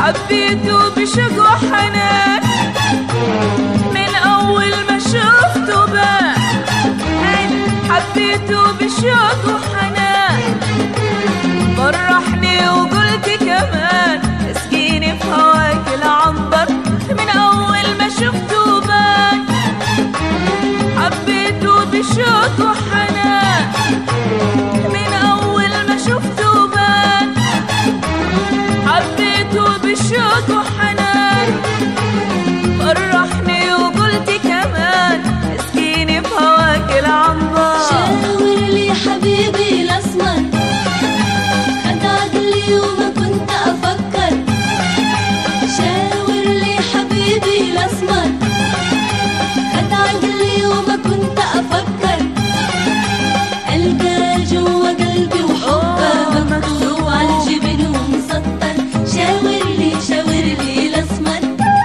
حبيته بشوق وحنان من أول ما شفته بان حبيته بشوق وحنان فرحني وقلت كمان اسقيني في هواك العنبر من أول ما شفته بان حبيته بشوق وحنان من أول ما شفته بان حبيته بشوق وحنان فرحني وقلت كمان اسقيني في هواك العنبر شاور لي حبيبي الأسمر خد عقلي وما كنت أفكر شاور لي حبيبي الأسمر خد عقلي وما كنت أفكر ألقى جوا قلبي وحبه مكتوب على الجبين ومسطر شاور لي شاور لي الأسمر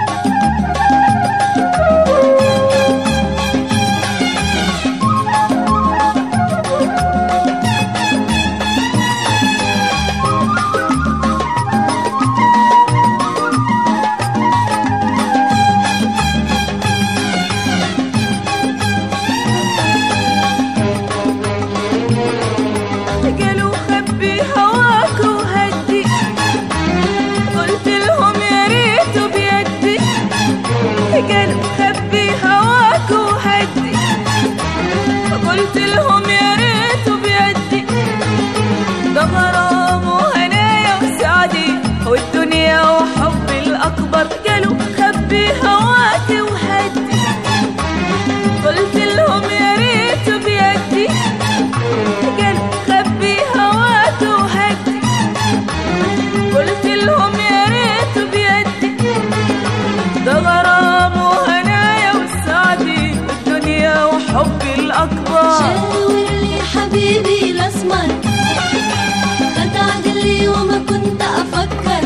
قالوا خبي هواك وهدي قلت لهم يا ريت بيدي قالوا خبي هواك وهدي قلت لهم يا ريت بيدي ده غرام وهنايا وسعدي والدنيا وحبي الأكبر قالوا خبي هواك وهدي قلت لهم يا ريت بيدي قال خبي هواك وهدي قلت لهم يا ريت بيدي ده غرام وهنايا وسعدي والدنيا وحبي الأكبر شاور لي حبيبي الأسمر خد عقلي وما كنت أفكر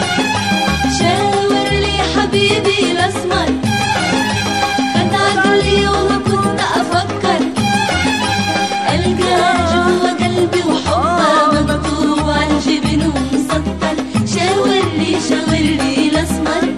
شاور لي حبيبي الأسمر خد عقلي وما كنت أفكر ألقى جوا قلبي وحبه مكتوب على الجبين ومسطر شاور لي شاور لي الأسمر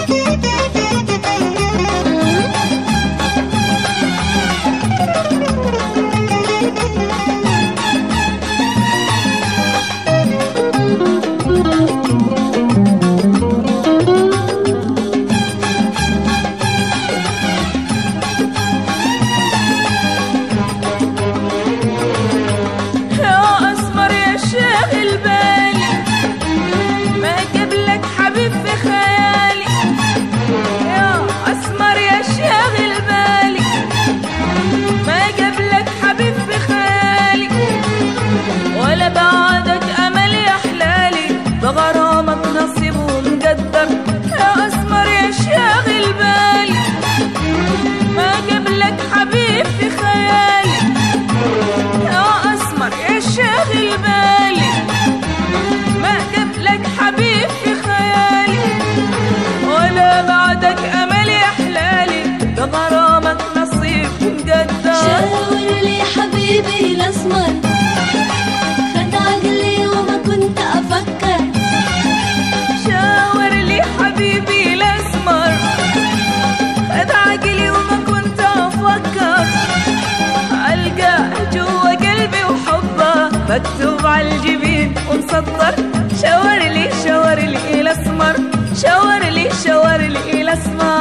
يا أسمر يا شاغل بالي ما قبلك حبيب في خيالي يا أسمر يا شاغل بالي ما قبلك حبيب في خيالي ولا بعدك أمل يا حلالي بغرامك نصيب ومقدر يا أسمر يا شاغل بالي ما قبلك حبيب في خيالي يا أسمر يا شاغل بالي ما قبلك حبيب في خيالي ولا بعدك أمل يا حلالي ده غرامك نصيب مقدر شاور لي حبيبي الأسمر خد عقلي وما كنت أفكر شاور لي حبيبي الأسمر خد عقلي وما كنت أفكر ألقى جوا قلبي وحبه مكتوب على الجبين ومسطر شاور لي شاور لي الأسمر شاور لي شاور لي الأسمر